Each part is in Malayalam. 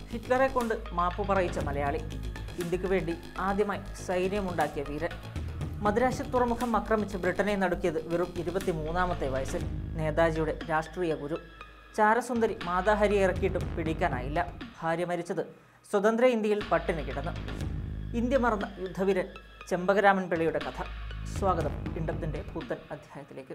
ഹിറ്റ്ലറെ കൊണ്ട് മാപ്പ് പറയിച്ച മലയാളി ഇന്ത്യക്ക് വേണ്ടി ആദ്യമായി സൈന്യമുണ്ടാക്കിയ വീരൻ മദ്രാശി തുറമുഖം ആക്രമിച്ച് ബ്രിട്ടനെ നടുക്കിയത് വെറും ഇരുപത്തിമൂന്നാമത്തെ വയസ്സിൽ നേതാജിയുടെ രാഷ്ട്രീയ ഗുരു ചാരസുന്ദരി മാതാഹരിയെ ഇറക്കിയിട്ടും പിടിക്കാനായില്ല ഭാര്യ മരിച്ചത് സ്വതന്ത്ര ഇന്ത്യയിൽ പട്ടിണി കിടന്നു ഇന്ത്യ മറന്ന യുദ്ധവീരൻ ചെമ്പകരാമൻ പിള്ളയുടെ കഥ സ്വാഗതം ഇണ്ടത്തിൻ്റെ പുത്തൻ അധ്യായത്തിലേക്ക്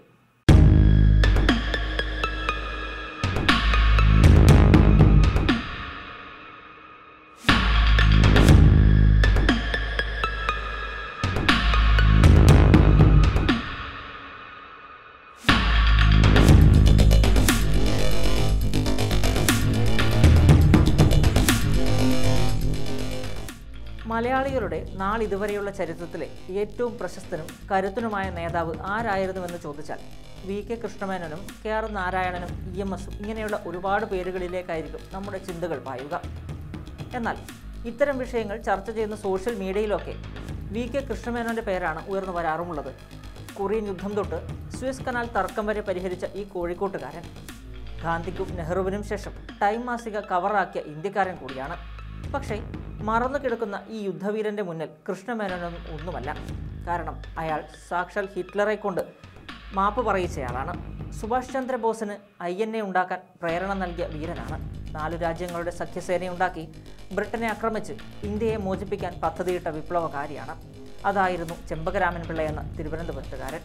മലയാളികളുടെ നാളിതുവരെയുള്ള ചരിത്രത്തിലെ ഏറ്റവും പ്രശസ്തനും കരുത്തനുമായ നേതാവ് ആരായിരുന്നുവെന്ന് ചോദിച്ചാൽ വി കെ കൃഷ്ണമേനോനും കെ ആർ നാരായണനും ഇ എം എസും ഇങ്ങനെയുള്ള ഒരുപാട് പേരുകളിലേക്കായിരിക്കും നമ്മുടെ ചിന്തകൾ പായുക എന്നാൽ ഇത്തരം വിഷയങ്ങൾ ചർച്ച ചെയ്യുന്ന സോഷ്യൽ മീഡിയയിലൊക്കെ വി കെ കൃഷ്ണമേനോൻ്റെ പേരാണ് ഉയർന്നു വരാറുമുള്ളത് കൊറിയൻ യുദ്ധം തൊട്ട് സ്വിസ് കനാൽ തർക്കം വരെ പരിഹരിച്ച ഈ കോഴിക്കോട്ടുകാരൻ ഗാന്ധിക്കും നെഹ്റുവിനും ശേഷം ടൈം മാസിക കവറാക്കിയ ഇന്ത്യക്കാരൻ കൂടിയാണ് പക്ഷേ മറന്നു കിടക്കുന്ന ഈ യുദ്ധവീരന്റെ മുന്നിൽ കൃഷ്ണമേനോനൊന്നും ഒന്നുമല്ല കാരണം അയാൾ സാക്ഷാൽ ഹിറ്റ്ലറെ കൊണ്ട് മാപ്പ് പറയിച്ചയാളാണ് സുഭാഷ് ചന്ദ്രബോസിന് ഐ എൻ എ ഉണ്ടാക്കാൻ പ്രേരണ നൽകിയ വീരനാണ് നാലു രാജ്യങ്ങളുടെ സഖ്യസേനയുണ്ടാക്കി ബ്രിട്ടനെ ആക്രമിച്ച് ഇന്ത്യയെ മോചിപ്പിക്കാൻ പദ്ധതിയിട്ട വിപ്ലവകാരിയാണ് അതായിരുന്നു ചെമ്പകരാമൻ പിള്ള എന്ന തിരുവനന്തപുരത്തുകാരൻ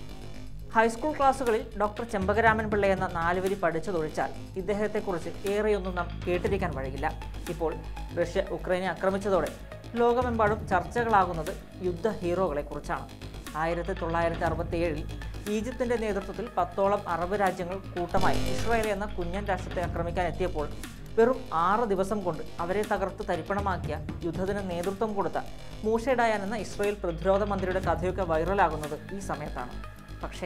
ഹൈസ്കൂൾ ക്ലാസ്സുകളിൽ ഡോക്ടർ ചെമ്പകരാമൻ പിള്ള എന്ന നാലുവരി പഠിച്ചതൊഴിച്ചാൽ ഇദ്ദേഹത്തെക്കുറിച്ച് ഏറെയൊന്നും നാം കേട്ടിരിക്കാൻ വഴിയില്ല ഇപ്പോൾ റഷ്യ ഉക്രൈനെ ആക്രമിച്ചതോടെ ലോകമെമ്പാടും ചർച്ചകളാകുന്നത് യുദ്ധ ഹീറോകളെക്കുറിച്ചാണ് ആയിരത്തി തൊള്ളായിരത്തി അറുപത്തി ഏഴിൽ ഈജിപ്തിൻ്റെ നേതൃത്വത്തിൽ പത്തോളം അറബ് രാജ്യങ്ങൾ കൂട്ടമായി ഇസ്രായേൽ എന്ന കുഞ്ഞൻ രാഷ്ട്രത്തെ ആക്രമിക്കാൻ എത്തിയപ്പോൾ വെറും ആറ് ദിവസം കൊണ്ട് അവരെ തകർത്ത് തരിപ്പണമാക്കിയ യുദ്ധത്തിന് നേതൃത്വം കൊടുത്ത മൂഷെ ഡയാൻ എന്ന ഇസ്രായേൽ പ്രതിരോധ മന്ത്രിയുടെ കഥയൊക്കെ വൈറലാകുന്നത് ഈ സമയത്താണ് പക്ഷേ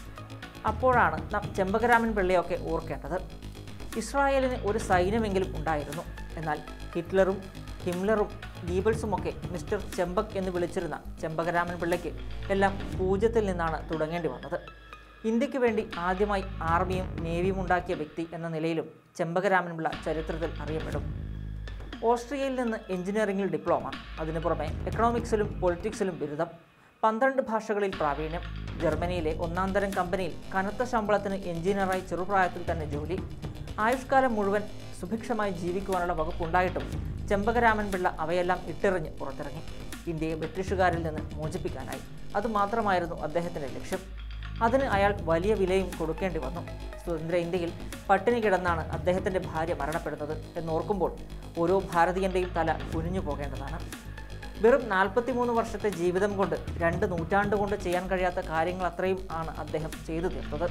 അപ്പോഴാണ് നാം ചെമ്പകരാമൻ പിള്ളയൊക്കെ ഓർക്കേണ്ടത് ഇസ്രായേലിന് ഒരു സൈന്യമെങ്കിലും ഉണ്ടായിരുന്നു എന്നാൽ ഹിറ്റ്ലറും ഹിംലറും ഗീബിൾസുമൊക്കെ മിസ്റ്റർ ചെമ്പക് എന്ന് വിളിച്ചിരുന്ന ചെമ്പകരാമൻ പിള്ളയ്ക്ക് എല്ലാം പൂജ്യത്തിൽ നിന്നാണ് തുടങ്ങേണ്ടി വന്നത് ഇന്ത്യക്ക് വേണ്ടി ആദ്യമായി ആർമിയും നേവിയും ഉണ്ടാക്കിയ വ്യക്തി എന്ന നിലയിലും ചെമ്പകരാമൻ പിള്ള ചരിത്രത്തിൽ അറിയപ്പെടും ഓസ്ട്രിയയിൽ നിന്ന് എഞ്ചിനീയറിംഗിൽ ഡിപ്ലോമ അതിനു പുറമെ എക്കണോമിക്സിലും പൊളിറ്റിക്സിലും ബിരുദം പന്ത്രണ്ട് ഭാഷകളിൽ പ്രാവീണ്യം ജർമ്മനിയിലെ ഒന്നാം തരം കമ്പനിയിൽ കനത്ത ശമ്പളത്തിന് എഞ്ചിനീയറായി ചെറുപ്രായത്തിൽ തന്നെ ജോലി ആയുഷ്കാലം മുഴുവൻ സുഭിക്ഷമായി ജീവിക്കുവാനുള്ള വകുപ്പുണ്ടായിട്ടും ചെമ്പകരാമൻ പിള്ള അവയെല്ലാം ഇട്ടെറിഞ്ഞ് പുറത്തിറങ്ങി ഇന്ത്യയെ ബ്രിട്ടീഷുകാരിൽ നിന്ന് മോചിപ്പിക്കാനായി അതുമാത്രമായിരുന്നു അദ്ദേഹത്തിൻ്റെ ലക്ഷ്യം അതിന് അയാൾ വലിയ വിലയും കൊടുക്കേണ്ടി വന്നു സ്വതന്ത്ര ഇന്ത്യയിൽ പട്ടിണി കിടന്നാണ് അദ്ദേഹത്തിൻ്റെ ഭാര്യ മരണപ്പെടുന്നത് എന്നോർക്കുമ്പോൾ ഓരോ ഭാരതീയൻ്റെയും തല കുനിഞ്ഞു പോകേണ്ടതാണ് വെറും നാൽപ്പത്തിമൂന്ന് വർഷത്തെ ജീവിതം കൊണ്ട് രണ്ട് നൂറ്റാണ്ട് കൊണ്ട് ചെയ്യാൻ കഴിയാത്ത കാര്യങ്ങൾ അത്രയും ആണ് അദ്ദേഹം ചെയ്തു തീർത്തത്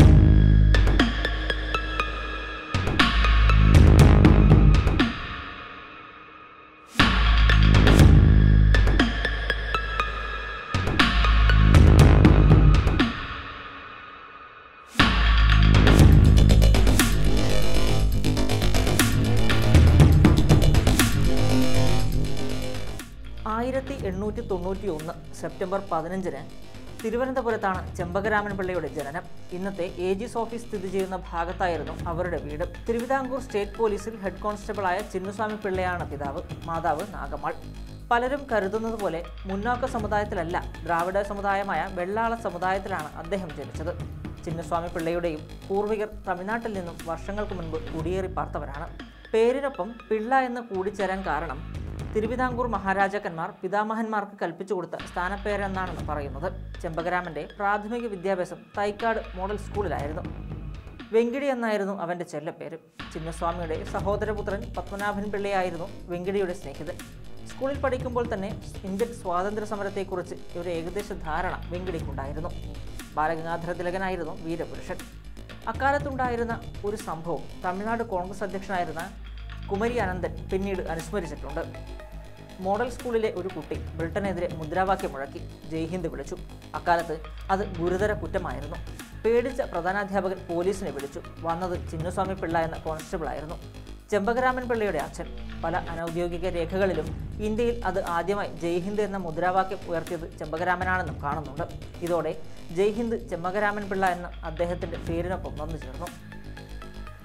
ആയിരത്തി എണ്ണൂറ്റി തൊണ്ണൂറ്റി ഒന്ന് സെപ്റ്റംബർ പതിനഞ്ചിന് തിരുവനന്തപുരത്താണ് ചെമ്പകരാമൻ പിള്ളയുടെ ജനനം ഇന്നത്തെ എ ജിസ് ഓഫീസ് സ്ഥിതി ചെയ്യുന്ന ഭാഗത്തായിരുന്നു അവരുടെ വീട് തിരുവിതാംകൂർ സ്റ്റേറ്റ് പോലീസിൽ ഹെഡ് കോൺസ്റ്റബിളായ ചിന്നുസ്വാമി പിള്ളയാണ് പിതാവ് മാതാവ് നാഗമ്മാൾ പലരും കരുതുന്നത് പോലെ മുന്നാക്ക സമുദായത്തിലല്ല ദ്രാവിഡ സമുദായമായ വെള്ളാള സമുദായത്തിലാണ് അദ്ദേഹം ജനിച്ചത് ചിന്നസ്വാമി പിള്ളയുടെയും പൂർവികർ തമിഴ്നാട്ടിൽ നിന്നും വർഷങ്ങൾക്ക് മുൻപ് കുടിയേറി പാർത്തവരാണ് പേരിനൊപ്പം പിള്ള എന്ന് കൂടിച്ചേരാൻ കാരണം തിരുവിതാംകൂർ മഹാരാജാക്കന്മാർ പിതാമഹന്മാർക്ക് കൽപ്പിച്ചു കൊടുത്ത സ്ഥാനപ്പേരെന്നാണെന്ന് പറയുന്നത് ചെമ്പകരാമൻ്റെ പ്രാഥമിക വിദ്യാഭ്യാസം തൈക്കാട് മോഡൽ സ്കൂളിലായിരുന്നു വെങ്കിടി എന്നായിരുന്നു അവൻ്റെ ചെല്ലപ്പേര് ചിന്നസ്വാമിയുടെ സഹോദരപുത്രൻ പത്മനാഭൻ പിള്ളയായിരുന്നു വെങ്കിടിയുടെ സ്നേഹിതൻ സ്കൂളിൽ പഠിക്കുമ്പോൾ തന്നെ ഇന്ത്യൻ സ്വാതന്ത്ര്യ സമരത്തെക്കുറിച്ച് ഒരു ഏകദേശ ധാരണ വെങ്കിടിക്കുണ്ടായിരുന്നു ബാലഗംഗാധര തിലകനായിരുന്നു വീരപുരുഷൻ അക്കാലത്തുണ്ടായിരുന്ന ഒരു സംഭവം തമിഴ്നാട് കോൺഗ്രസ് അധ്യക്ഷനായിരുന്ന കുമരി അനന്തൻ പിന്നീട് അനുസ്മരിച്ചിട്ടുണ്ട് മോഡൽ സ്കൂളിലെ ഒരു കുട്ടി ബ്രിട്ടനെതിരെ മുദ്രാവാക്യം മുഴക്കി ജയ് ഹിന്ദ് വിളിച്ചു അക്കാലത്ത് അത് ഗുരുതര കുറ്റമായിരുന്നു പേടിച്ച പ്രധാനാധ്യാപകൻ പോലീസിനെ വിളിച്ചു വന്നത് ചിന്നുസ്വാമി പിള്ള എന്ന കോൺസ്റ്റബിളായിരുന്നു ചെമ്പകരാമൻ പിള്ളയുടെ അച്ഛൻ പല അനൗദ്യോഗിക രേഖകളിലും ഇന്ത്യയിൽ അത് ആദ്യമായി ജയ് ഹിന്ദ് എന്ന മുദ്രാവാക്യം ഉയർത്തിയത് ചെമ്പകരാമനാണെന്നും കാണുന്നുണ്ട് ഇതോടെ ജയ് ഹിന്ദ് ചെമ്പകരാമൻ പിള്ള എന്ന അദ്ദേഹത്തിൻ്റെ പേരിനൊപ്പം വന്നു ചേർന്നു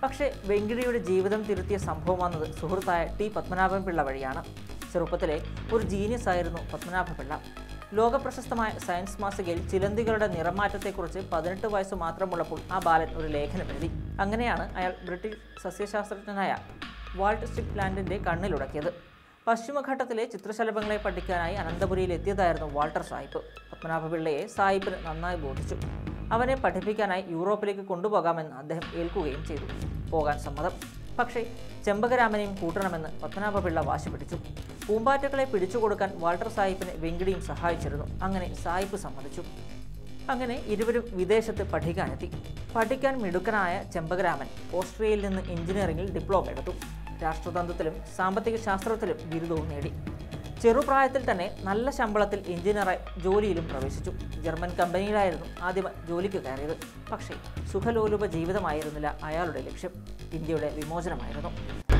പക്ഷേ വെങ്കിടിയുടെ ജീവിതം തിരുത്തിയ സംഭവം വന്നത് സുഹൃത്തായ ടി പത്മനാഭൻ പിള്ള വഴിയാണ് ചെറുപ്പത്തിലെ ഒരു ജീനിയസ് ആയിരുന്നു പത്മനാഭ പിള്ള ലോകപ്രശസ്തമായ സയൻസ് മാസികയിൽ ചിലന്തികളുടെ നിറമാറ്റത്തെക്കുറിച്ച് പതിനെട്ട് വയസ്സ് മാത്രമുള്ളപ്പോൾ ആ ബാലൻ ഒരു ലേഖനം എഴുതി അങ്ങനെയാണ് അയാൾ ബ്രിട്ടീഷ് സസ്യശാസ്ത്രജ്ഞനായ വാൾട്ട് സ്ട്രിപ്പ് ലാൻഡിൻ്റെ കണ്ണിലുടക്കിയത് പശ്ചിമഘട്ടത്തിലെ ചിത്രശലഭങ്ങളെ പഠിക്കാനായി അനന്തപുരിയിൽ എത്തിയതായിരുന്നു വാൾട്ടർ സാഹിബ് പത്മനാഭപിള്ളയെ സാഹിബിന് നന്നായി ബോധിച്ചു അവനെ പഠിപ്പിക്കാനായി യൂറോപ്പിലേക്ക് കൊണ്ടുപോകാമെന്ന് അദ്ദേഹം ഏൽക്കുകയും ചെയ്തു പോകാൻ സമ്മതം പക്ഷേ ചെമ്പകരാമനെയും കൂട്ടണമെന്ന് പത്മനാഭപിള്ള വാശി പിടിച്ചു പൂമ്പാറ്റകളെ പിടിച്ചുകൊടുക്കാൻ വാൾട്ടർ സാഹിബിനെ വെങ്കിടിയും സഹായിച്ചിരുന്നു അങ്ങനെ സാഹിബ് സമ്മതിച്ചു അങ്ങനെ ഇരുവരും വിദേശത്ത് പഠിക്കാനെത്തി പഠിക്കാൻ മിടുക്കനായ ചെമ്പകരാമൻ ഓസ്ട്രിയയിൽ നിന്ന് എഞ്ചിനീയറിംഗിൽ ഡിപ്ലോമ എടുത്തു രാഷ്ട്രതന്ത്രത്തിലും സാമ്പത്തിക ശാസ്ത്രത്തിലും ബിരുദവും നേടി ചെറുപ്രായത്തിൽ തന്നെ നല്ല ശമ്പളത്തിൽ എഞ്ചിനീയറായി ജോലിയിലും പ്രവേശിച്ചു ജർമ്മൻ കമ്പനിയിലായിരുന്നു ആദ്യം ജോലിക്ക് കയറിയത് പക്ഷേ സുഖലോലുപ ജീവിതമായിരുന്നില്ല അയാളുടെ ലക്ഷ്യം ഇന്ത്യയുടെ വിമോചനമായിരുന്നു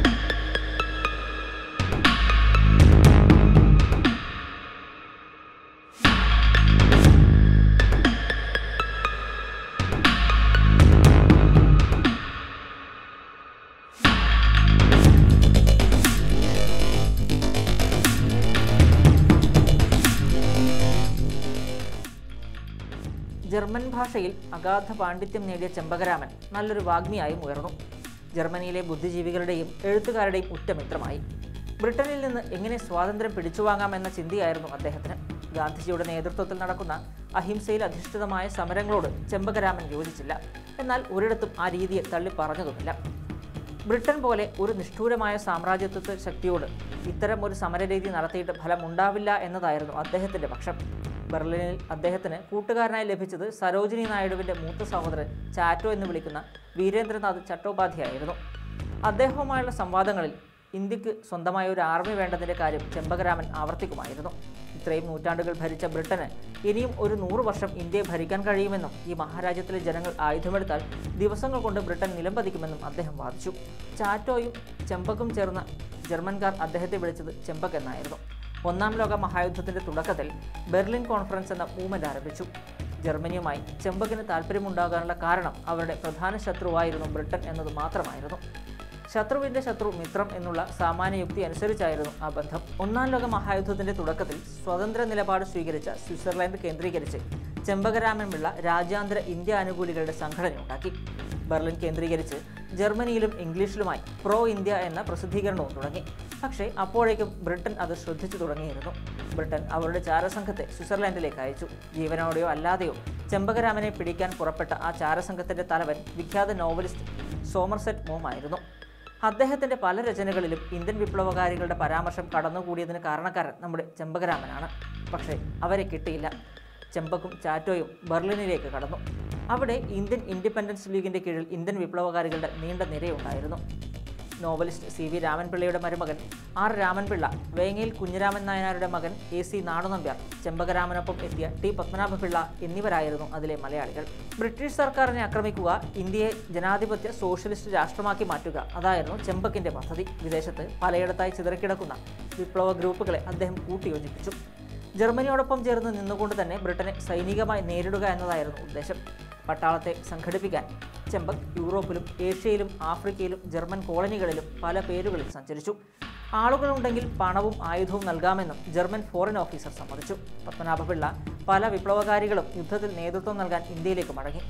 ജർമ്മൻ ഭാഷയിൽ അഗാധ പാണ്ഡിത്യം നേടിയ ചെമ്പകരാമൻ നല്ലൊരു വാഗ്മിയായും ഉയർന്നു ജർമ്മനിയിലെ ബുദ്ധിജീവികളുടെയും എഴുത്തുകാരുടെയും ഉറ്റമിത്രമായി ബ്രിട്ടനിൽ നിന്ന് എങ്ങനെ സ്വാതന്ത്ര്യം പിടിച്ചുവാങ്ങാം എന്ന ചിന്തയായിരുന്നു അദ്ദേഹത്തിന് ഗാന്ധിജിയുടെ നേതൃത്വത്തിൽ നടക്കുന്ന അഹിംസയിൽ അധിഷ്ഠിതമായ സമരങ്ങളോട് ചെമ്പകരാമൻ യോജിച്ചില്ല എന്നാൽ ഒരിടത്തും ആ രീതിയെ തള്ളി പറഞ്ഞതുമില്ല ബ്രിട്ടൻ പോലെ ഒരു നിഷ്ഠൂരമായ സാമ്രാജ്യത്വ ശക്തിയോട് ഇത്തരം ഒരു സമരരീതി നടത്തിയിട്ട് ഫലമുണ്ടാവില്ല എന്നതായിരുന്നു അദ്ദേഹത്തിൻ്റെ പക്ഷം ബെർലിനിൽ അദ്ദേഹത്തിന് കൂട്ടുകാരനായി ലഭിച്ചത് സരോജിനി നായിഡുവിൻ്റെ മൂത്ത സഹോദരൻ ചാറ്റോ എന്ന് വിളിക്കുന്ന വീരേന്ദ്രനാഥ് ചട്ടോപാധ്യായായിരുന്നു അദ്ദേഹവുമായുള്ള സംവാദങ്ങളിൽ ഇന്ത്യക്ക് സ്വന്തമായ ഒരു ആർമി വേണ്ടതിൻ്റെ കാര്യം ചെമ്പകരാമൻ ആവർത്തിക്കുമായിരുന്നു ഇത്രയും നൂറ്റാണ്ടുകൾ ഭരിച്ച ബ്രിട്ടന് ഇനിയും ഒരു നൂറ് വർഷം ഇന്ത്യയെ ഭരിക്കാൻ കഴിയുമെന്നും ഈ മഹാരാജ്യത്തിലെ ജനങ്ങൾ ആയുധമെടുത്താൽ ദിവസങ്ങൾ കൊണ്ട് ബ്രിട്ടൻ നിലംപതിക്കുമെന്നും അദ്ദേഹം വാദിച്ചു ചാറ്റോയും ചെമ്പക്കും ചേർന്ന ജർമ്മൻകാർ അദ്ദേഹത്തെ വിളിച്ചത് ചെമ്പക് എന്നായിരുന്നു ഒന്നാം ലോക മഹായുദ്ധത്തിന്റെ തുടക്കത്തിൽ ബെർലിൻ കോൺഫറൻസ് എന്ന മൂവ്മെന്റ് ആരംഭിച്ചു ജർമ്മനിയുമായി ചെമ്പകിന് താല്പര്യമുണ്ടാകാനുള്ള കാരണം അവരുടെ പ്രധാന ശത്രുവായിരുന്നു ബ്രിട്ടൻ എന്നത് മാത്രമായിരുന്നു ശത്രുവിന്റെ ശത്രു മിത്രം എന്നുള്ള സാമാന്യ യുക്തി അനുസരിച്ചായിരുന്നു ആ ബന്ധം ഒന്നാം ലോക മഹായുദ്ധത്തിന്റെ തുടക്കത്തിൽ സ്വതന്ത്ര നിലപാട് സ്വീകരിച്ച സ്വിറ്റ്സർലൻഡ് കേന്ദ്രീകരിച്ച് ചെമ്പകരാമൻ പിള്ള രാജ്യാന്തര ഇന്ത്യ അനുകൂലികളുടെ സംഘടനയുണ്ടാക്കി ബെർലിൻ കേന്ദ്രീകരിച്ച് ജർമ്മനിയിലും ഇംഗ്ലീഷിലുമായി പ്രോ ഇന്ത്യ എന്ന പ്രസിദ്ധീകരണവും തുടങ്ങി പക്ഷേ അപ്പോഴേക്കും ബ്രിട്ടൻ അത് ശ്രദ്ധിച്ചു തുടങ്ങിയിരുന്നു ബ്രിട്ടൻ അവരുടെ ചാരസംഘത്തെ സ്വിറ്റ്സർലൻഡിലേക്ക് അയച്ചു ജീവനോടെയോ അല്ലാതെയോ ചെമ്പകരാമനെ പിടിക്കാൻ പുറപ്പെട്ട ആ ചാരസംഘത്തിന്റെ തലവൻ വിഖ്യാത നോവലിസ്റ്റ് സോമർസെറ്റ് മോമായിരുന്നു അദ്ദേഹത്തിൻ്റെ പല രചനകളിലും ഇന്ത്യൻ വിപ്ലവകാരികളുടെ പരാമർശം കടന്നുകൂടിയതിന് കാരണക്കാരൻ നമ്മുടെ ചെമ്പകരാമനാണ് പക്ഷേ അവരെ കിട്ടിയില്ല ചെമ്പക്കും ചാറ്റോയും ബെർലിനിലേക്ക് കടന്നു അവിടെ ഇന്ത്യൻ ഇൻഡിപെൻഡൻസ് ലീഗിൻ്റെ കീഴിൽ ഇന്ത്യൻ വിപ്ലവകാരികളുടെ നീണ്ട നിരയുണ്ടായിരുന്നു നോവലിസ്റ്റ് സി വി രാമൻപിള്ളയുടെ മരുമകൻ ആർ രാമൻപിള്ള വേങ്ങയിൽ കുഞ്ഞിരാമൻ നായനാരുടെ മകൻ എ സി നാണുനമ്പ്യാർ ചെമ്പകരാമനൊപ്പം എത്തിയ ടി പത്മനാഭപിള്ള എന്നിവരായിരുന്നു അതിലെ മലയാളികൾ ബ്രിട്ടീഷ് സർക്കാരിനെ ആക്രമിക്കുക ഇന്ത്യയെ ജനാധിപത്യ സോഷ്യലിസ്റ്റ് രാഷ്ട്രമാക്കി മാറ്റുക അതായിരുന്നു ചെമ്പക്കിന്റെ പദ്ധതി വിദേശത്ത് പലയിടത്തായി ചിതറിക്കിടക്കുന്ന വിപ്ലവ ഗ്രൂപ്പുകളെ അദ്ദേഹം കൂട്ടിയോജിപ്പിച്ചു ജർമ്മനിയോടൊപ്പം ചേർന്ന് നിന്നുകൊണ്ട് തന്നെ ബ്രിട്ടനെ സൈനികമായി നേരിടുക എന്നതായിരുന്നു ഉദ്ദേശം പട്ടാളത്തെ സംഘടിപ്പിക്കാൻ ചെമ്പക് യൂറോപ്പിലും ഏഷ്യയിലും ആഫ്രിക്കയിലും ജർമ്മൻ കോളനികളിലും പല പേരുകളിൽ സഞ്ചരിച്ചു ആളുകളുണ്ടെങ്കിൽ പണവും ആയുധവും നൽകാമെന്നും ജർമ്മൻ ഫോറിൻ ഓഫീസർ സമ്മതിച്ചു പത്മനാഭപിള്ള പല വിപ്ലവകാരികളും യുദ്ധത്തിൽ നേതൃത്വം നൽകാൻ ഇന്ത്യയിലേക്ക് മടങ്ങി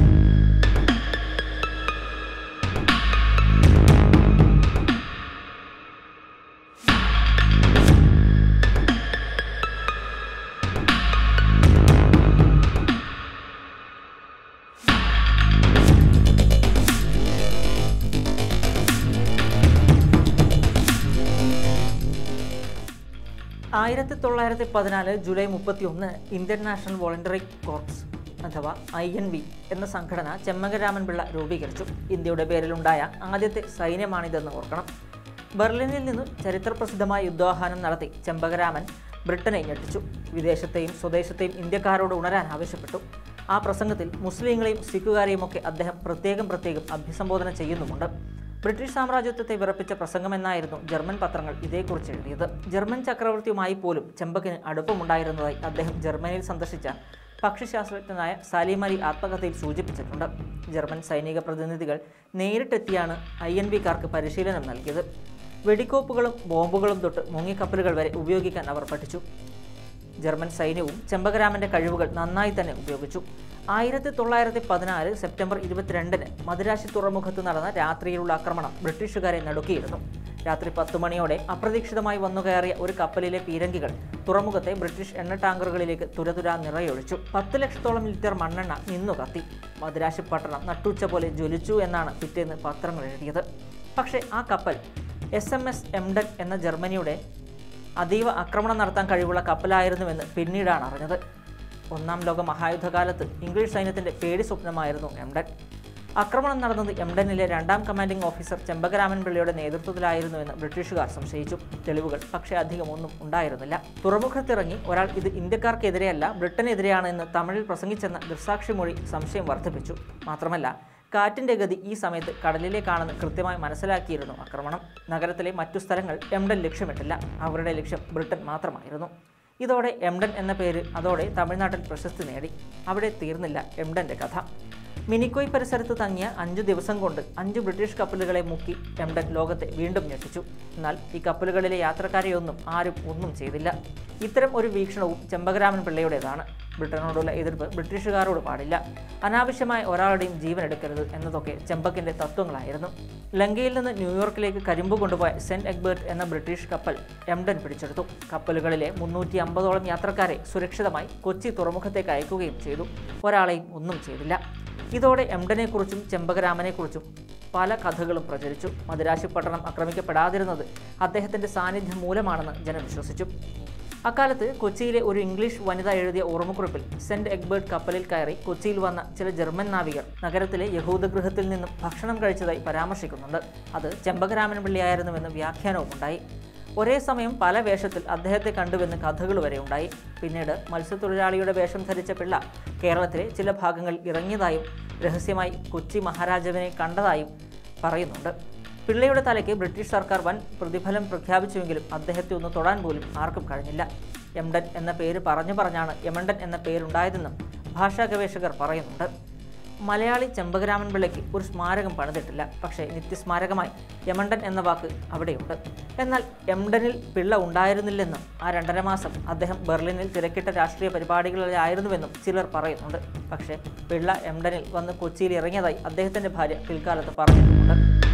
ആയിരത്തി തൊള്ളായിരത്തി പതിനാല് ജൂലൈ മുപ്പത്തി ഒന്ന് ഇന്ത്യൻ നാഷണൽ വോളണ്ടറി കോർപ്സ് അഥവാ ഐ എൻ വി എന്ന സംഘടന ചെമ്മകരാമൻ പിള്ള രൂപീകരിച്ചു ഇന്ത്യയുടെ പേരിലുണ്ടായ ആദ്യത്തെ സൈന്യമാണിതെന്ന് ഓർക്കണം ബെർലിനിൽ നിന്ന് ചരിത്രപ്രസിദ്ധമായ യുദ്ധാഹ്വാനം നടത്തി ചെമ്പകരാമൻ ബ്രിട്ടനെ ഞെട്ടിച്ചു വിദേശത്തെയും സ്വദേശത്തെയും ഇന്ത്യക്കാരോട് ഉണരാൻ ആവശ്യപ്പെട്ടു ആ പ്രസംഗത്തിൽ മുസ്ലിങ്ങളെയും സിഖുകാരെയും ഒക്കെ അദ്ദേഹം പ്രത്യേകം പ്രത്യേകം അഭിസംബോധന ചെയ്യുന്നുമുണ്ട് ബ്രിട്ടീഷ് സാമ്രാജ്യത്വത്തെ വിറപ്പിച്ച പ്രസംഗമെന്നായിരുന്നു ജർമ്മൻ പത്രങ്ങൾ ഇതേക്കുറിച്ച് എഴുതിയത് ജർമ്മൻ ചക്രവർത്തിയുമായി പോലും ചെമ്പക്കിന് അടുപ്പമുണ്ടായിരുന്നതായി അദ്ദേഹം ജർമ്മനിയിൽ സന്ദർശിച്ച പക്ഷിശാസ്ത്രജ്ഞനായ സാലിം അലി ആത്മകഥയിൽ സൂചിപ്പിച്ചിട്ടുണ്ട് ജർമ്മൻ സൈനിക പ്രതിനിധികൾ നേരിട്ടെത്തിയാണ് ഐ എൻ വിക്കാർക്ക് പരിശീലനം നൽകിയത് വെടിക്കോപ്പുകളും ബോംബുകളും തൊട്ട് മുങ്ങിക്കപ്പലുകൾ വരെ ഉപയോഗിക്കാൻ അവർ പഠിച്ചു ജർമ്മൻ സൈന്യവും ചെമ്പകരാമന്റെ കഴിവുകൾ നന്നായി തന്നെ ഉപയോഗിച്ചു ആയിരത്തി തൊള്ളായിരത്തി പതിനാല് സെപ്റ്റംബർ ഇരുപത്തിരണ്ടിന് മദിരാശി തുറമുഖത്ത് നടന്ന രാത്രിയിലുള്ള ആക്രമണം ബ്രിട്ടീഷുകാരെ നടുക്കിയിരുന്നു രാത്രി പത്ത് മണിയോടെ അപ്രതീക്ഷിതമായി വന്നുകയറിയ ഒരു കപ്പലിലെ പീരങ്കികൾ തുറമുഖത്തെ ബ്രിട്ടീഷ് എണ്ണ ടാങ്കറുകളിലേക്ക് തുരതുരാ നിറയൊഴിച്ചു പത്ത് ലക്ഷത്തോളം ലിറ്റർ മണ്ണെണ്ണ നിന്നു കത്തി മദിരാശി പട്ടണം നട്ടുച്ച പോലെ ജ്വലിച്ചു എന്നാണ് പിറ്റേന്ന് പത്രങ്ങൾ എഴുതിയത് പക്ഷേ ആ കപ്പൽ എസ് എം എസ് എംഡൻ എന്ന ജർമ്മനിയുടെ അതീവ ആക്രമണം നടത്താൻ കഴിവുള്ള കപ്പലായിരുന്നുവെന്ന് പിന്നീടാണ് അറിഞ്ഞത് ഒന്നാം ലോക മഹായുദ്ധകാലത്ത് ഇംഗ്ലീഷ് സൈന്യത്തിന്റെ പേടി സ്വപ്നമായിരുന്നു എംഡൻ ആക്രമണം നടന്നത് എംഡനിലെ രണ്ടാം കമാൻഡിംഗ് ഓഫീസർ ചെമ്പകരാമൻ പിള്ളയുടെ നേതൃത്വത്തിലായിരുന്നുവെന്ന് ബ്രിട്ടീഷുകാർ സംശയിച്ചു തെളിവുകൾ പക്ഷേ അധികം ഒന്നും ഉണ്ടായിരുന്നില്ല തുറമുഖത്തിറങ്ങി ഒരാൾ ഇത് ഇന്ത്യക്കാർക്കെതിരെയല്ല ബ്രിട്ടനെതിരെയാണ് എന്ന് തമിഴിൽ പ്രസംഗിച്ചെന്ന ദൃസാക്ഷി മൊഴി സംശയം വർദ്ധിപ്പിച്ചു മാത്രമല്ല കാറ്റിന്റെ ഗതി ഈ സമയത്ത് കടലിലേക്കാണെന്ന് കൃത്യമായി മനസ്സിലാക്കിയിരുന്നു ആക്രമണം നഗരത്തിലെ മറ്റു സ്ഥലങ്ങൾ എംഡൻ ലക്ഷ്യമിട്ടില്ല അവരുടെ ലക്ഷ്യം ബ്രിട്ടൻ മാത്രമായിരുന്നു ഇതോടെ എംഡൻ എന്ന പേര് അതോടെ തമിഴ്നാട്ടിൽ പ്രശസ്തി നേടി അവിടെ തീർന്നില്ല എംഡന്റെ കഥ മിനിക്കോയ് പരിസരത്ത് തങ്ങിയ അഞ്ചു ദിവസം കൊണ്ട് അഞ്ച് ബ്രിട്ടീഷ് കപ്പലുകളെ മുക്കി എംഡൻ ലോകത്തെ വീണ്ടും ഞെട്ടിച്ചു എന്നാൽ ഈ കപ്പലുകളിലെ യാത്രക്കാരെയൊന്നും ആരും ഒന്നും ചെയ്തില്ല ഇത്തരം ഒരു വീക്ഷണവും ചെമ്പകരാമൻ പിള്ളയുടേതാണ് ബ്രിട്ടനോടുള്ള എതിർപ്പ് ബ്രിട്ടീഷുകാരോട് പാടില്ല അനാവശ്യമായ ഒരാളുടെയും ജീവൻ എടുക്കരുത് എന്നതൊക്കെ ചെമ്പക്കിന്റെ തത്വങ്ങളായിരുന്നു ലങ്കയിൽ നിന്ന് ന്യൂയോർക്കിലേക്ക് കരിമ്പ് കൊണ്ടുപോയ സെന്റ് എഗ്ബേർട്ട് എന്ന ബ്രിട്ടീഷ് കപ്പൽ എംഡൻ പിടിച്ചെടുത്തു കപ്പലുകളിലെ മുന്നൂറ്റി അമ്പതോളം യാത്രക്കാരെ സുരക്ഷിതമായി കൊച്ചി തുറമുഖത്തേക്ക് അയക്കുകയും ചെയ്തു ഒരാളെയും ഒന്നും ചെയ്തില്ല ഇതോടെ എംഡനെക്കുറിച്ചും ചെമ്പകരാമനെക്കുറിച്ചും പല കഥകളും പ്രചരിച്ചു മദിരാശി പട്ടണം ആക്രമിക്കപ്പെടാതിരുന്നത് അദ്ദേഹത്തിന്റെ സാന്നിധ്യം മൂലമാണെന്ന് ജനം വിശ്വസിച്ചു അക്കാലത്ത് കൊച്ചിയിലെ ഒരു ഇംഗ്ലീഷ് വനിത എഴുതിയ ഓർമ്മക്കുറിപ്പിൽ സെന്റ് എഗ്ബേർട്ട് കപ്പലിൽ കയറി കൊച്ചിയിൽ വന്ന ചില ജർമ്മൻ നാവികർ നഗരത്തിലെ യഹൂദഗൃഹത്തിൽ നിന്നും ഭക്ഷണം കഴിച്ചതായി പരാമർശിക്കുന്നുണ്ട് അത് ചെമ്പകരാമൻ പിള്ളിയായിരുന്നുവെന്ന് വ്യാഖ്യാനവും ഉണ്ടായി ഒരേ സമയം പല വേഷത്തിൽ അദ്ദേഹത്തെ കണ്ടുവെന്ന് കഥകൾ വരെ ഉണ്ടായി പിന്നീട് മത്സ്യത്തൊഴിലാളിയുടെ വേഷം ധരിച്ച പിള്ള കേരളത്തിലെ ചില ഭാഗങ്ങളിൽ ഇറങ്ങിയതായും രഹസ്യമായി കൊച്ചി മഹാരാജാവിനെ കണ്ടതായും പറയുന്നുണ്ട് പിള്ളയുടെ തലയ്ക്ക് ബ്രിട്ടീഷ് സർക്കാർ വൻ പ്രതിഫലം പ്രഖ്യാപിച്ചുവെങ്കിലും അദ്ദേഹത്തെ ഒന്ന് തൊടാൻ പോലും ആർക്കും കഴിഞ്ഞില്ല യമണ്ടൻ എന്ന പേര് പറഞ്ഞു പറഞ്ഞാണ് യമണ്ടൻ എന്ന പേരുണ്ടായതെന്നും ഭാഷാ ഗവേഷകർ പറയുന്നുണ്ട് മലയാളി ചെമ്പകരാമൻ പിള്ളയ്ക്ക് ഒരു സ്മാരകം പണിതിട്ടില്ല പക്ഷേ നിത്യസ്മാരകമായി യമണ്ടൻ എന്ന വാക്ക് അവിടെയുണ്ട് എന്നാൽ എംഡനിൽ പിള്ള ഉണ്ടായിരുന്നില്ലെന്നും ആ രണ്ടര മാസം അദ്ദേഹം ബെർലിനിൽ തിരക്കിട്ട രാഷ്ട്രീയ പരിപാടികളിലായിരുന്നുവെന്നും ചിലർ പറയുന്നുണ്ട് പക്ഷേ പിള്ള എംഡനിൽ വന്ന് കൊച്ചിയിൽ ഇറങ്ങിയതായി അദ്ദേഹത്തിൻ്റെ ഭാര്യ പിൽക്കാലത്ത് പറഞ്ഞിട്ടുണ്ട്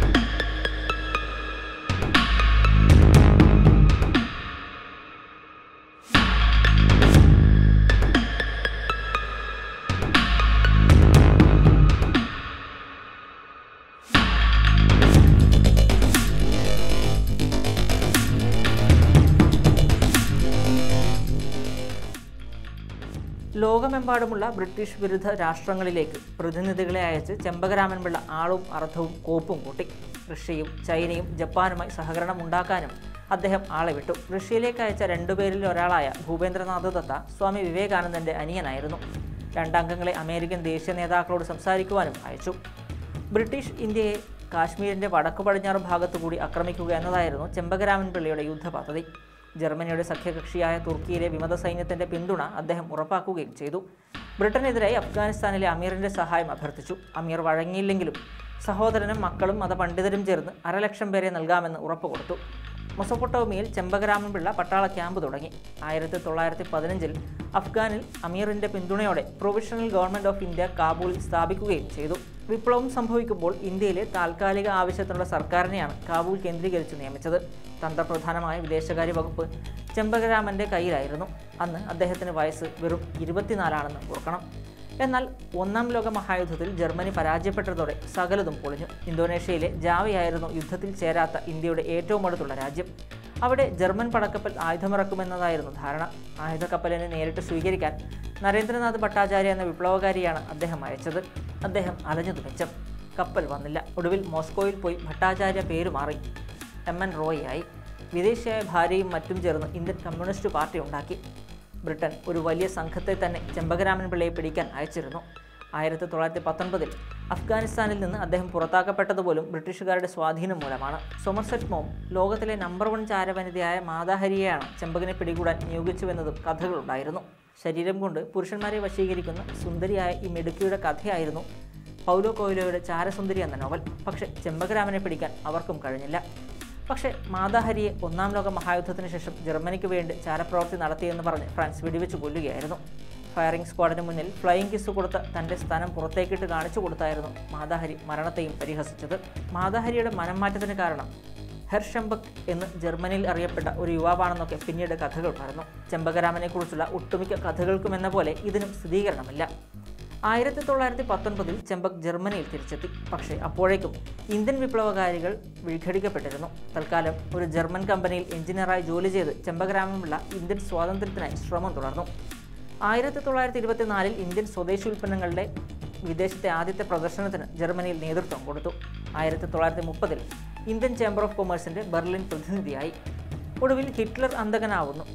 ലോകമെമ്പാടുമുള്ള ബ്രിട്ടീഷ് വിരുദ്ധ രാഷ്ട്രങ്ങളിലേക്ക് പ്രതിനിധികളെ അയച്ച് ചെമ്പകരാമൻ പിള്ള ആളും അർത്ഥവും കോപ്പും കൂട്ടി റഷ്യയും ചൈനയും ജപ്പാനുമായി സഹകരണം ഉണ്ടാക്കാനും അദ്ദേഹം ആളെ വിട്ടു റഷ്യയിലേക്ക് അയച്ച രണ്ടുപേരിൽ ഒരാളായ ഭൂപേന്ദ്രനാഥ് ദത്ത സ്വാമി വിവേകാനന്ദന്റെ അനിയനായിരുന്നു രണ്ടംഗങ്ങളെ അമേരിക്കൻ ദേശീയ നേതാക്കളോട് സംസാരിക്കുവാനും അയച്ചു ബ്രിട്ടീഷ് ഇന്ത്യയെ കാശ്മീരിന്റെ വടക്കു പടിഞ്ഞാറ് ഭാഗത്തു കൂടി ആക്രമിക്കുക എന്നതായിരുന്നു ചെമ്പകരാമൻ പിള്ളയുടെ യുദ്ധപദ്ധതി ജർമ്മനിയുടെ സഖ്യകക്ഷിയായ തുർക്കിയിലെ വിമത സൈന്യത്തിന്റെ പിന്തുണ അദ്ദേഹം ഉറപ്പാക്കുകയും ചെയ്തു ബ്രിട്ടനെതിരായി അഫ്ഗാനിസ്ഥാനിലെ അമീറിന്റെ സഹായം അഭ്യർത്ഥിച്ചു അമീർ വഴങ്ങിയില്ലെങ്കിലും സഹോദരനും മക്കളും മതപണ്ഡിതരും ചേർന്ന് അരലക്ഷം പേരെ നൽകാമെന്ന് ഉറപ്പ് കൊടുത്തു മൊസപ്പൊട്ടോമിയിൽ ചെമ്പകരാമൻ പിള്ള പട്ടാള ക്യാമ്പ് തുടങ്ങി ആയിരത്തി തൊള്ളായിരത്തി പതിനഞ്ചിൽ അഫ്ഗാനിൽ അമീറിന്റെ പിന്തുണയോടെ പ്രൊവിഷണൽ ഗവൺമെന്റ് ഓഫ് ഇന്ത്യ കാബൂളിൽ സ്ഥാപിക്കുകയും ചെയ്തു വിപ്ലവം സംഭവിക്കുമ്പോൾ ഇന്ത്യയിലെ താൽക്കാലിക ആവശ്യത്തിനുള്ള സർക്കാരിനെയാണ് കാബൂൾ കേന്ദ്രീകരിച്ച് നിയമിച്ചത് തന്ത്രപ്രധാനമായ വിദേശകാര്യ വകുപ്പ് ചെമ്പകരാമന്റെ കയ്യിലായിരുന്നു അന്ന് അദ്ദേഹത്തിന് വയസ്സ് വെറും ഇരുപത്തിനാലാണെന്ന് ഓർക്കണം എന്നാൽ ഒന്നാം ലോക മഹായുദ്ധത്തിൽ ജർമ്മനി പരാജയപ്പെട്ടതോടെ സകലതും പൊളിഞ്ഞു ഇന്തോനേഷ്യയിലെ ജാവയായിരുന്നു യുദ്ധത്തിൽ ചേരാത്ത ഇന്ത്യയുടെ ഏറ്റവും അടുത്തുള്ള രാജ്യം അവിടെ ജർമ്മൻ പടക്കപ്പൽ ആയുധമിറക്കുമെന്നതായിരുന്നു ധാരണ ആയുധക്കപ്പലിനെ നേരിട്ട് സ്വീകരിക്കാൻ നരേന്ദ്രനാഥ് ഭട്ടാചാര്യ എന്ന വിപ്ലവകാരിയാണ് അദ്ദേഹം അയച്ചത് അദ്ദേഹം അലഞ്ഞു തുണിച്ചം കപ്പൽ വന്നില്ല ഒടുവിൽ മോസ്കോയിൽ പോയി ഭട്ടാചാര്യ പേര് മാറി എം എൻ റോയിയായി വിദേശിയായ ഭാര്യയും മറ്റും ചേർന്ന് ഇന്ത്യൻ കമ്മ്യൂണിസ്റ്റ് പാർട്ടി ഉണ്ടാക്കി ബ്രിട്ടൻ ഒരു വലിയ സംഘത്തെ തന്നെ ചെമ്പകരാമൻ പിള്ളയെ പിടിക്കാൻ അയച്ചിരുന്നു ആയിരത്തി തൊള്ളായിരത്തി പത്തൊൻപതിൽ അഫ്ഗാനിസ്ഥാനിൽ നിന്ന് അദ്ദേഹം പുറത്താക്കപ്പെട്ടതുപോലും ബ്രിട്ടീഷുകാരുടെ സ്വാധീനം മൂലമാണ് സൊമർസെറ്റ് മോം ലോകത്തിലെ നമ്പർ വൺ ചാരവനിതയായ മാതാഹരിയെയാണ് ചെമ്പകിനെ പിടികൂടാൻ നിയോഗിച്ചുവെന്നതും കഥകളുണ്ടായിരുന്നു ശരീരം കൊണ്ട് പുരുഷന്മാരെ വശീകരിക്കുന്ന സുന്ദരിയായ ഈ മിടുക്കിയുടെ കഥയായിരുന്നു പൗലോ കോയിലോയുടെ ചാരസുന്ദരി എന്ന നോവൽ പക്ഷേ ചെമ്പകരാമനെ പിടിക്കാൻ അവർക്കും കഴിഞ്ഞില്ല പക്ഷേ മാതാഹരിയെ ഒന്നാം ലോക മഹായുദ്ധത്തിന് ശേഷം ജർമ്മനിക്ക് വേണ്ടി ചാരപ്രവൃത്തി നടത്തിയെന്ന് പറഞ്ഞ് ഫ്രാൻസ് വെടിവെച്ച് കൊല്ലുകയായിരുന്നു ഫയറിംഗ് സ്ക്വാഡിന് മുന്നിൽ ഫ്ലൈയിങ് കിസ് കൊടുത്ത് തൻ്റെ സ്ഥാനം പുറത്തേക്കിട്ട് കാണിച്ചു കൊടുത്തായിരുന്നു മാതാഹരി മരണത്തെയും പരിഹസിച്ചത് മാതാഹരിയുടെ മനം മാറ്റത്തിന് കാരണം ഹെർഷംബക് എന്ന് ജർമ്മനിയിൽ അറിയപ്പെട്ട ഒരു യുവാവാണെന്നൊക്കെ പിന്നീട് കഥകൾ പറഞ്ഞു ചെമ്പകരാമനെക്കുറിച്ചുള്ള ഒട്ടുമിക്ക കഥകൾക്കും എന്ന പോലെ ഇതിനും സ്ഥിരീകരണമില്ല ആയിരത്തി തൊള്ളായിരത്തി പത്തൊൻപതിൽ ചെമ്പക് ജർമ്മനിയിൽ തിരിച്ചെത്തി പക്ഷേ അപ്പോഴേക്കും ഇന്ത്യൻ വിപ്ലവകാരികൾ വിഘടിക്കപ്പെട്ടിരുന്നു തൽക്കാലം ഒരു ജർമ്മൻ കമ്പനിയിൽ എഞ്ചിനീയറായി ജോലി ചെയ്ത് ചെമ്പകരാമമുള്ള ഇന്ത്യൻ സ്വാതന്ത്ര്യത്തിനായി ശ്രമം തുടർന്നു ആയിരത്തി തൊള്ളായിരത്തി ഇരുപത്തിനാലിൽ ഇന്ത്യൻ സ്വദേശി ഉൽപ്പന്നങ്ങളുടെ വിദേശത്തെ ആദ്യത്തെ പ്രദർശനത്തിന് ജർമ്മനിയിൽ നേതൃത്വം കൊടുത്തു ആയിരത്തി തൊള്ളായിരത്തി മുപ്പതിൽ ഇന്ത്യൻ ചേംബർ ഓഫ് കൊമേഴ്സിന്റെ ബെർലിൻ പ്രതിനിധിയായി ഒടുവിൽ ഹിറ്റ്ലർ അന്തകനാവുന്നു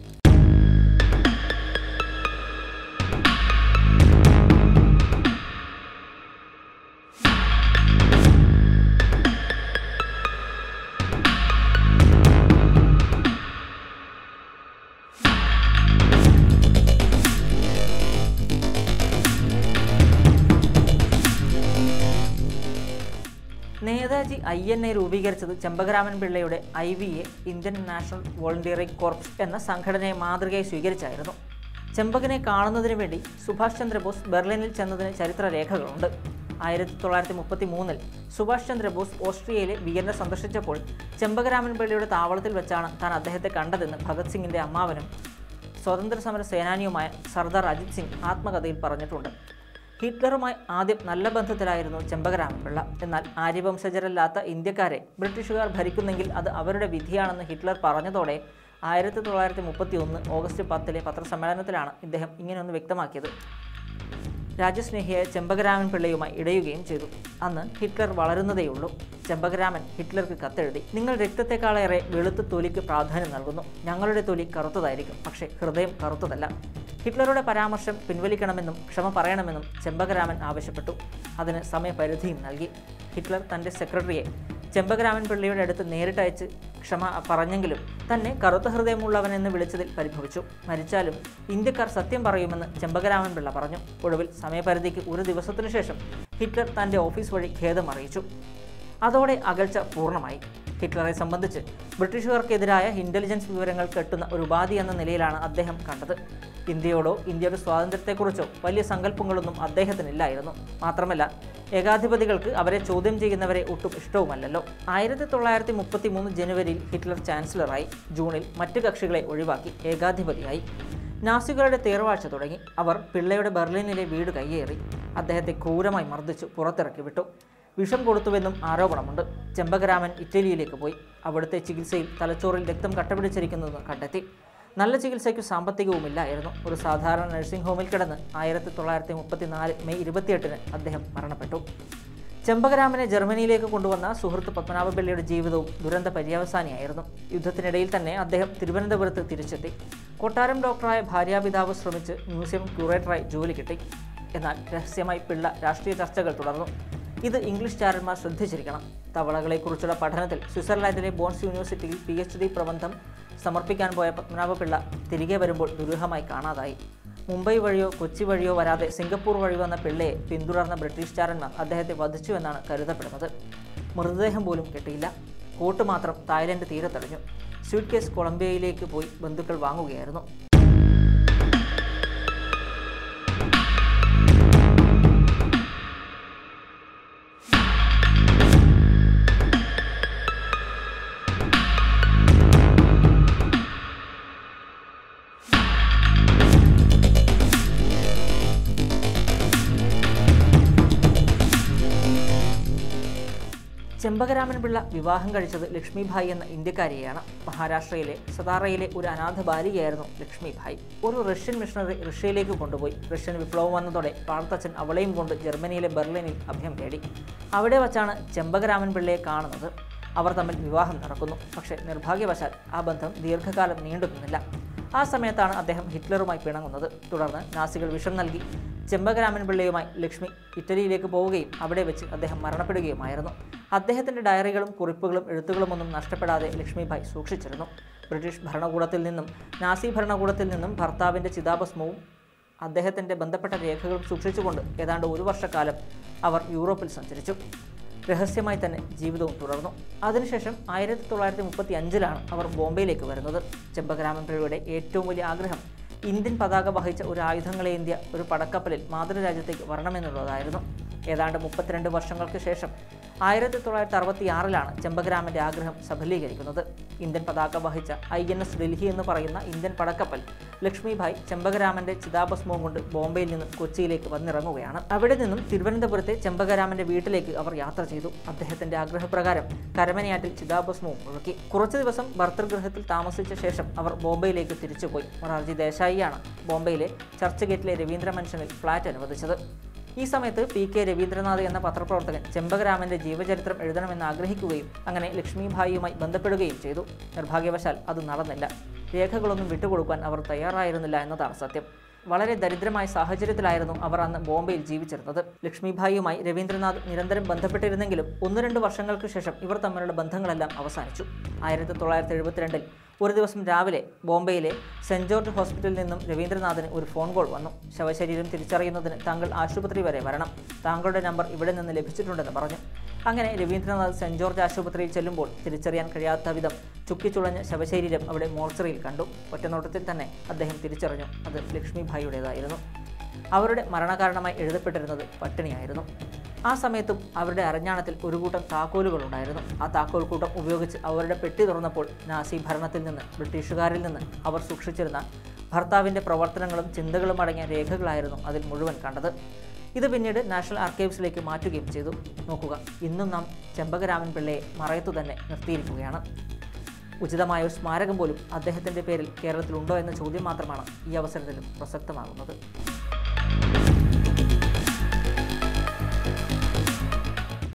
നേതാജി ഐ എൻ എ രൂപീകരിച്ചത് ചെമ്പകരാമൻ പിള്ളയുടെ I V A Indian National Volunteering Corps എന്ന സംഘടനയെ മാതൃകയായി സ്വീകരിച്ചായിരുന്നു ചെമ്പകനെ കാണുന്നതിന് വേണ്ടി സുഭാഷ് ചന്ദ്രബോസ് ബെർലിനിൽ ചെന്നതിന് ചരിത്രരേഖകളുണ്ട് ആയിരത്തി തൊള്ളായിരത്തി മുപ്പത്തി മൂന്നിൽ സുഭാഷ് ചന്ദ്രബോസ് ഓസ്ട്രിയയിലെ വിയന്ന സന്ദർശിച്ചപ്പോൾ ചെമ്പകരാമൻ പിള്ളയുടെ താവളത്തിൽ വെച്ചാണ് താൻ അദ്ദേഹത്തെ കണ്ടതെന്ന് ഭഗത് സിംഗിൻ്റെ അമ്മാവനും സ്വാതന്ത്ര്യ സമര സേനാനിയുമായ സർദാർ അജിത് സിംഗ് ആത്മകഥയിൽ പറഞ്ഞിട്ടുണ്ട് ഹിറ്റ്ലറുമായി ആദ്യം നല്ല ബന്ധത്തിലായിരുന്നു ചെമ്പകരാമൻപിള്ള എന്നാൽ ആര്യവംശജരല്ലാത്ത ഇന്ത്യക്കാരെ ബ്രിട്ടീഷുകാർ ഭരിക്കുന്നെങ്കിൽ അത് അവരുടെ വിധിയാണെന്ന് ഹിറ്റ്ലർ പറഞ്ഞതോടെ ആയിരത്തി തൊള്ളായിരത്തി മുപ്പത്തി ഒന്ന് ഓഗസ്റ്റ് പത്തിലെ പത്രസമ്മേളനത്തിലാണ് ഇദ്ദേഹം ഇങ്ങനെയൊന്ന് വ്യക്തമാക്കിയത് രാജ്യസ്നേഹിയായ ചെമ്പകരാമൻ പിള്ളയുമായി ഇടയുകയും ചെയ്തു അന്ന് ഹിറ്റ്ലർ വളരുന്നതേയുള്ളൂ ചെമ്പകരാമൻ ഹിറ്റ്ലർക്ക് കത്തെഴുതി നിങ്ങൾ രക്തത്തെക്കാളേറെ വെളുത്ത തൊലിക്ക് പ്രാധാന്യം നൽകുന്നു ഞങ്ങളുടെ തൊലി കറുത്തതായിരിക്കും പക്ഷേ ഹൃദയം കറുത്തതല്ല ഹിറ്റ്ലറുടെ പരാമർശം പിൻവലിക്കണമെന്നും ക്ഷമ പറയണമെന്നും ചെമ്പകരാമൻ ആവശ്യപ്പെട്ടു അതിന് സമയപരിധിയും നൽകി ഹിറ്റ്ലർ തൻ്റെ സെക്രട്ടറിയെ ചെമ്പകരാമൻ പിള്ളയുടെ അടുത്ത് നേരിട്ടയച്ച് ക്ഷമ പറഞ്ഞെങ്കിലും തന്നെ കറുത്ത ഹൃദയമുള്ളവനെന്ന് വിളിച്ചതിൽ പരിഭവിച്ചു മരിച്ചാലും ഇന്ത്യക്കാർ സത്യം പറയുമെന്ന് ചെമ്പകരാമൻ പിള്ള പറഞ്ഞു ഒടുവിൽ സമയപരിധിക്ക് ഒരു ദിവസത്തിനു ശേഷം ഹിറ്റ്ലർ തൻ്റെ ഓഫീസ് വഴി ഖേദം അറിയിച്ചു അതോടെ അകൽച്ച പൂർണ്ണമായി ഹിറ്റ്ലറെ സംബന്ധിച്ച് ബ്രിട്ടീഷുകാർക്കെതിരായ ഇൻ്റലിജൻസ് വിവരങ്ങൾ കെട്ടുന്ന ഒരു ഉപാധി എന്ന നിലയിലാണ് അദ്ദേഹം കണ്ടത് ഇന്ത്യയോടോ ഇന്ത്യയുടെ സ്വാതന്ത്ര്യത്തെക്കുറിച്ചോ വലിയ സങ്കല്പങ്ങളൊന്നും അദ്ദേഹത്തിനില്ലായിരുന്നു മാത്രമല്ല ഏകാധിപതികൾക്ക് അവരെ ചോദ്യം ചെയ്യുന്നവരെ ഒട്ടും ഇഷ്ടവുമല്ലല്ലോ ആയിരത്തി തൊള്ളായിരത്തി മുപ്പത്തി മൂന്ന് ജനുവരിയിൽ ഹിറ്റ്ലർ ചാൻസലറായി ജൂണിൽ മറ്റു കക്ഷികളെ ഒഴിവാക്കി ഏകാധിപതിയായി നാസികളുടെ തേർവാഴ്ച തുടങ്ങി അവർ പിള്ളയുടെ ബെർലിനിലെ വീട് കയ്യേറി അദ്ദേഹത്തെ ക്രൂരമായി മർദ്ദിച്ചു പുറത്തിറക്കി വിട്ടു വിഷം കൊടുത്തുവെന്നും ആരോപണമുണ്ട് ചെമ്പകരാമൻ ഇറ്റലിയിലേക്ക് പോയി അവിടുത്തെ ചികിത്സയിൽ തലച്ചോറിൽ രക്തം കട്ടപിടിച്ചിരിക്കുന്നതെന്ന് കണ്ടെത്തി നല്ല ചികിത്സയ്ക്ക് സാമ്പത്തികവുമില്ലായിരുന്നു ഒരു സാധാരണ നഴ്സിംഗ് ഹോമിൽ കിടന്ന് ആയിരത്തി തൊള്ളായിരത്തി മുപ്പത്തി നാല് മെയ് ഇരുപത്തിയെട്ടിന് അദ്ദേഹം മരണപ്പെട്ടു ചെമ്പകരാമനെ ജർമ്മനിയിലേക്ക് കൊണ്ടുവന്ന സുഹൃത്ത് പത്മനാഭപിള്ളയുടെ ജീവിതവും ദുരന്ത പര്യവസാനിയായിരുന്നു യുദ്ധത്തിനിടയിൽ തന്നെ അദ്ദേഹം തിരുവനന്തപുരത്ത് തിരിച്ചെത്തി കൊട്ടാരം ഡോക്ടറായ ഭാര്യാപിതാവ് ശ്രമിച്ച് മ്യൂസിയം ക്യൂറേറ്ററായി ജോലി കിട്ടി എന്നാൽ രഹസ്യമായി പിള്ള രാഷ്ട്രീയ ചർച്ചകൾ തുടർന്നു ഇത് ഇംഗ്ലീഷ് ചാരന്മാർ ശ്രദ്ധിച്ചിരിക്കണം തവളകളെക്കുറിച്ചുള്ള പഠനത്തിൽ സ്വിറ്റ്സർലാൻഡിലെ ബോൺസ് യൂണിവേഴ്സിറ്റിയിൽ പി എച്ച് ഡി പ്രബന്ധം സമർപ്പിക്കാൻ പോയ പത്മനാഭപിള്ള തിരികെ വരുമ്പോൾ ദുരൂഹമായി കാണാതായി മുംബൈ വഴിയോ കൊച്ചി വഴിയോ വരാതെ സിംഗപ്പൂർ വഴി വന്ന പിള്ളയെ പിന്തുടർന്ന ബ്രിട്ടീഷ് ചാരന്മാർ അദ്ദേഹത്തെ വധിച്ചു എന്നാണ് കരുതപ്പെടുന്നത് മൃതദേഹം പോലും കിട്ടിയില്ല കോട്ട് മാത്രം തായ്ലൻഡ് തീരത്തടഞ്ഞു സ്വീറ്റ് കേസ് കൊളംബിയയിലേക്ക് പോയി ബന്ധുക്കൾ വാങ്ങുകയായിരുന്നു ചെമ്പകരാമൻ പിള്ള വിവാഹം കഴിച്ചത് ലക്ഷ്മിഭായ് എന്ന ഇന്ത്യക്കാരിയെയാണ് മഹാരാഷ്ട്രയിലെ സതാറയിലെ ഒരു അനാഥ ബാലികയായിരുന്നു ലക്ഷ്മിഭായ് ഒരു റഷ്യൻ മിഷണറി റഷ്യയിലേക്ക് കൊണ്ടുപോയി റഷ്യൻ വിപ്ലവം വന്നതോടെ പാർത്തച്ഛൻ അവളെയും കൊണ്ട് ജർമ്മനിയിലെ ബെർലിനിൽ അഭയം തേടി അവിടെ വച്ചാണ് ചെമ്പകരാമൻ പിള്ളയെ കാണുന്നത് അവർ തമ്മിൽ വിവാഹം നടക്കുന്നു പക്ഷേ നിർഭാഗ്യവശാൽ ആ ബന്ധം ദീർഘകാലം നീണ്ടു നിന്നില്ല ആ സമയത്താണ് അദ്ദേഹം ഹിറ്റ്ലറുമായി പിണങ്ങുന്നത് തുടർന്ന് നാസികൾ വിഷം നൽകി ചെമ്പകരാമൻ പിള്ളയുമായി ലക്ഷ്മി ഇറ്റലിയിലേക്ക് പോവുകയും അവിടെ വെച്ച് അദ്ദേഹം മരണപ്പെടുകയുമായിരുന്നു അദ്ദേഹത്തിൻ്റെ ഡയറികളും കുറിപ്പുകളും എഴുത്തുകളുമൊന്നും നഷ്ടപ്പെടാതെ ലക്ഷ്മിഭായ് സൂക്ഷിച്ചിരുന്നു ബ്രിട്ടീഷ് ഭരണകൂടത്തിൽ നിന്നും നാസി ഭരണകൂടത്തിൽ നിന്നും ഭർത്താവിൻ്റെ ചിതാഭസ്മവും അദ്ദേഹത്തിൻ്റെ ബന്ധപ്പെട്ട രേഖകളും സൂക്ഷിച്ചുകൊണ്ട് ഏതാണ്ട് ഒരു വർഷക്കാലം അവർ യൂറോപ്പിൽ സഞ്ചരിച്ചു രഹസ്യമായി തന്നെ ജീവിതവും തുടർന്നു അതിനുശേഷം ആയിരത്തി തൊള്ളായിരത്തി മുപ്പത്തി അഞ്ചിലാണ് അവർ ബോംബെയിലേക്ക് വരുന്നത് ചെമ്പകരാമൻ പിള്ളയുടെ ഏറ്റവും വലിയ ആഗ്രഹം ഇന്ത്യൻ പതാക വഹിച്ച ഒരു ആയുധങ്ങളേന്ത്യ ഒരു പടക്കപ്പലിൽ മാതൃരാജ്യത്തേക്ക് വരണമെന്നുള്ളതായിരുന്നു ഏതാണ്ട് മുപ്പത്തിരണ്ട് വർഷങ്ങൾക്ക് ശേഷം ആയിരത്തി തൊള്ളായിരത്തി അറുപത്തി ആറിലാണ് ചെമ്പകരാമൻ്റെ ആഗ്രഹം സഫലീകരിക്കുന്നത് ഇന്ത്യൻ പതാക വഹിച്ച ഐ എൻ എസ് ഡൽഹി എന്ന് പറയുന്ന ഇന്ത്യൻ പടക്കപ്പൽ ലക്ഷ്മിഭായ് ചെമ്പകരാമൻ്റെ ചിതാഭസ്മവും കൊണ്ട് ബോംബെയിൽ നിന്ന് കൊച്ചിയിലേക്ക് വന്നിറങ്ങുകയാണ് അവിടെ നിന്നും തിരുവനന്തപുരത്തെ ചെമ്പകരാമൻ്റെ വീട്ടിലേക്ക് അവർ യാത്ര ചെയ്തു അദ്ദേഹത്തിൻ്റെ ആഗ്രഹപ്രകാരം കരമനയാറ്റിൽ ചിതാഭസ്മവും ഒഴുക്കി കുറച്ചു ദിവസം ഭർത്തൃഗൃഹത്തിൽ താമസിച്ച ശേഷം അവർ ബോംബെയിലേക്ക് തിരിച്ചുപോയി മൊറാർജി ദേശായിയാണ് ബോംബെയിലെ ചർച്ച് ഗേറ്റിലെ രവീന്ദ്ര മൻഷനിൽ ഫ്ളാറ്റ് അനുവദിച്ചത് ഈ സമയത്ത് പി കെ രവീന്ദ്രനാഥ് എന്ന പത്രപ്രവർത്തകൻ ചെമ്പകരാമന്റെ ജീവചരിത്രം എഴുതണമെന്ന് ആഗ്രഹിക്കുകയും അങ്ങനെ ലക്ഷ്മിഭായിയുമായി ബന്ധപ്പെടുകയും ചെയ്തു നിർഭാഗ്യവശാൽ അത് നടന്നില്ല രേഖകളൊന്നും വിട്ടുകൊടുക്കാൻ അവർ തയ്യാറായിരുന്നില്ല എന്നതാണ് സത്യം വളരെ ദരിദ്രമായ സാഹചര്യത്തിലായിരുന്നു അവർ അന്ന് ബോംബെയിൽ ജീവിച്ചിരുന്നത് ലക്ഷ്മിഭായിയുമായി രവീന്ദ്രനാഥ് നിരന്തരം ബന്ധപ്പെട്ടിരുന്നെങ്കിലും ഒന്ന് രണ്ട് വർഷങ്ങൾക്ക് ശേഷം ഇവർ തമ്മിലുള്ള ബന്ധങ്ങളെല്ലാം അവസാനിച്ചു ആയിരത്തി തൊള്ളായിരത്തി എഴുപത്തിരണ്ടിൽ ഒരു ദിവസം രാവിലെ ബോംബെയിലെ സെൻറ് ജോർജ് ഹോസ്പിറ്റലിൽ നിന്നും രവീന്ദ്രനാഥിന് ഒരു ഫോൺ കോൾ വന്നു ശവശരീരം തിരിച്ചറിയുന്നതിന് താങ്കൾ ആശുപത്രി വരെ വരണം താങ്കളുടെ നമ്പർ ഇവിടെ നിന്ന് ലഭിച്ചിട്ടുണ്ടെന്ന് പറഞ്ഞു അങ്ങനെ രവീന്ദ്രനാഥ് സെൻറ് ജോർജ് ആശുപത്രിയിൽ ചെല്ലുമ്പോൾ തിരിച്ചറിയാൻ കഴിയാത്ത വിധം ചുക്കിച്ചുളഞ്ഞ ശവശരീരം അവിടെ മോർച്ചറിയിൽ കണ്ടു ഒറ്റനോട്ടത്തിൽ തന്നെ അദ്ദേഹം തിരിച്ചറിഞ്ഞു അത് ലക്ഷ്മിഭായിയുടേതായിരുന്നു അവരുടെ മരണകാരണമായി എഴുതപ്പെട്ടിരുന്നത് പട്ടിണിയായിരുന്നു ആ സമയത്തും അവരുടെ അരഞ്ഞാണത്തിൽ ഒരു കൂട്ടം താക്കോലുകൾ ഉണ്ടായിരുന്നു ആ താക്കോൽ കൂട്ടം ഉപയോഗിച്ച് അവരുടെ പെട്ടി തുറന്നപ്പോൾ നാസി ഭരണത്തിൽ നിന്ന് ബ്രിട്ടീഷുകാരിൽ നിന്ന് അവർ സൂക്ഷിച്ചിരുന്ന ഭർത്താവിൻ്റെ പ്രവർത്തനങ്ങളും ചിന്തകളും അടങ്ങിയ രേഖകളായിരുന്നു അതിൽ മുഴുവൻ കണ്ടത് ഇത് പിന്നീട് നാഷണൽ ആർക്കൈവ്സിലേക്ക് മാറ്റുകയും ചെയ്തു നോക്കുക ഇന്നും നാം ചെമ്പകരാമൻ പിള്ളയെ മറയത്തു തന്നെ നിർത്തിയിരിക്കുകയാണ് ഉചിതമായ ഒരു സ്മാരകം പോലും അദ്ദേഹത്തിൻ്റെ പേരിൽ കേരളത്തിലുണ്ടോ എന്ന ചോദ്യം മാത്രമാണ് ഈ അവസരത്തിലും പ്രസക്തമാകുന്നത്